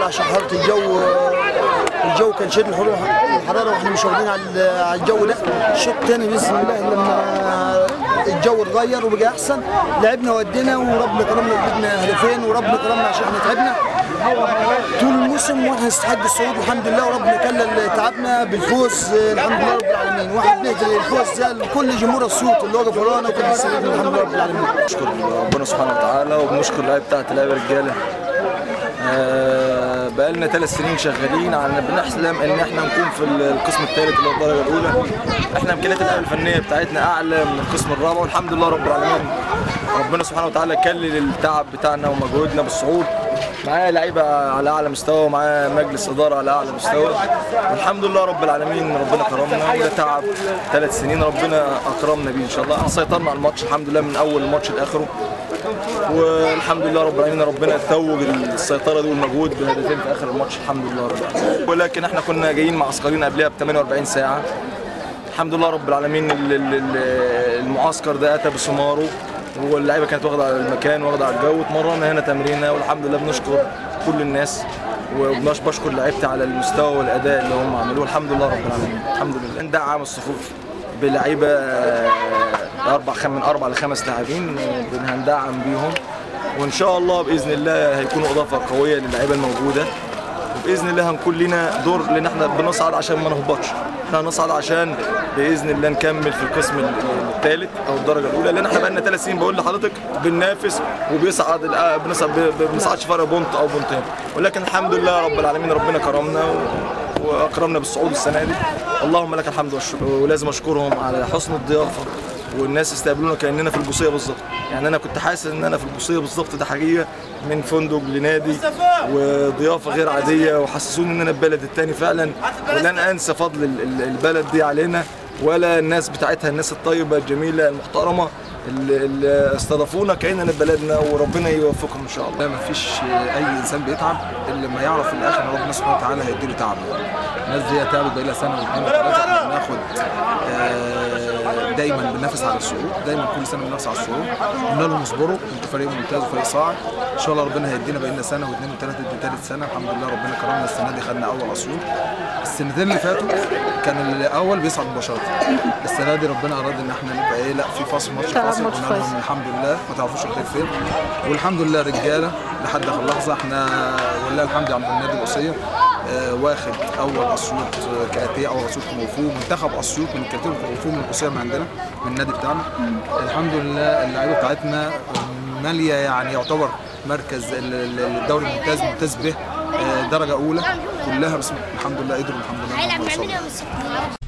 عشان حراره الجو الجو كان شديد الحراره الحراره واحنا مش واخدين على على الجو ده الشوط الثاني باذن الله لما الجو اتغير وبقى احسن لعبنا ودينا وربنا كرمنا وجبنا هدفين وربنا كرمنا عشان احنا تعبنا طول الموسم واحنا نستحق الصعود والحمد لله وربنا كلل تعبنا بالفوز الحمد لله رب العالمين واحنا بنهدي الفوز ده لكل جمهور الصوت اللي واقف ورانا وكل السنه الحمد لله رب العالمين بنشكر ربنا سبحانه وتعالى وبنشكر اللعيبه بتاعت اللعيبه رجاله آه، بقالنا ثلاث سنين شغالين على بنحلم ان احنا نكون في القسم الثالث اللي هو الدرجه الاولى احنا امكانيات اللعيبه الفنيه بتاعتنا اعلى من القسم الرابع والحمد لله رب العالمين ربنا سبحانه وتعالى كلل التعب بتاعنا ومجهودنا بالصعود معايا لعيبه على اعلى مستوى ومعايا مجلس اداره على اعلى مستوى والحمد لله رب العالمين ربنا كرمنا وده تعب ثلاث سنين ربنا اكرمنا بيه ان شاء الله احنا سيطرنا على الماتش الحمد لله من اول الماتش لاخره والحمد لله رب العالمين ربنا توج السيطره دي والمجهود بهدفين في اخر الماتش الحمد لله رب العالمين ولكن احنا كنا جايين معسكرين قبلها ب 48 ساعه الحمد لله رب العالمين ال- ال- ال- المعسكر ده اتى بثماره واللعيبه كانت واخده على المكان واخده على الجو اتمرنا هنا تمرينه والحمد لله بنشكر كل الناس وبنش بشكر لعيبتي على المستوى والاداء اللي هم عملوه الحمد لله رب العالمين الحمد لله ندعم الصفوف بلعيبه آه، اربع خم من اربع لخمس لاعبين آه، هندعم بيهم وان شاء الله باذن الله هيكونوا اضافه قويه للعيبه الموجوده وباذن الله هنكون لنا دور لان احنا بنصعد عشان ما نهبطش احنا هنصعد عشان باذن الله نكمل في القسم الثالث او الدرجه الاولى لان احنا بقالنا ثلاث سنين بقول لحضرتك بننافس وبيصعد الأ- بنصعد ب- ب- بنصعدش فرق بونت او بونتين ولكن الحمد لله رب العالمين ربنا كرمنا و- واكرمنا بالصعود السنه دي اللهم لك الحمد والشكر ولازم اشكرهم على حسن الضيافه والناس استقبلونا كاننا في البوصيه بالظبط يعني انا كنت حاسس ان انا في البوصيه بالظبط ده حقيقه من فندق لنادي وضيافه غير عاديه وحسسوني ان انا في بلد التاني فعلا ولن انسى فضل ال- ال- البلد دي علينا ولا الناس بتاعتها الناس الطيبه الجميله المحترمه اللي اللي استضافونا كاننا في بلدنا وربنا يوفقهم ان شاء الله لا مفيش اي انسان بيتعب الا لما يعرف في الاخر ان ربنا سبحانه وتعالى هيديله تعب الناس دي تعبت بقى لها سنه واثنين وثلاثه احنا بناخد آه، دايما بننافس على الصعود دايما كل سنه بننافس على الصعود قلنا لهم اصبروا انتوا فريق ممتاز وفريق صاعد ان شاء الله ربنا هيدينا بقى لنا سنه واثنين وثلاثه دي ثالث سنه الحمد لله ربنا كرمنا السنه دي خدنا اول اسيوط السنتين اللي فاتوا كان الاول بيصعد مباشره السنه دي ربنا اراد ان احنا نبقى ايه لا في فاصل ماتش تلعب فاصل ماتش قلنا لهم فاصل. الحمد لله ما تعرفوش الخير فين والحمد لله رجاله لحد اخر لحظه احنا ولله الحمد على النادي القصيه آه، واخد اول اسيوط آه، كاراتيه اول اسيوط كونغ فو منتخب اسيوط من الكاراتيه والكونغ فو من القصيه من عندنا من النادي بتاعنا الحمد لله اللعيبه بتاعتنا ماليه يعني يعتبر مركز ال- ال- الدوري الممتاز ممتاز به آه، درجه اولى كلها بس الحمد لله قدروا الحمد لله إنهم يوصلوا.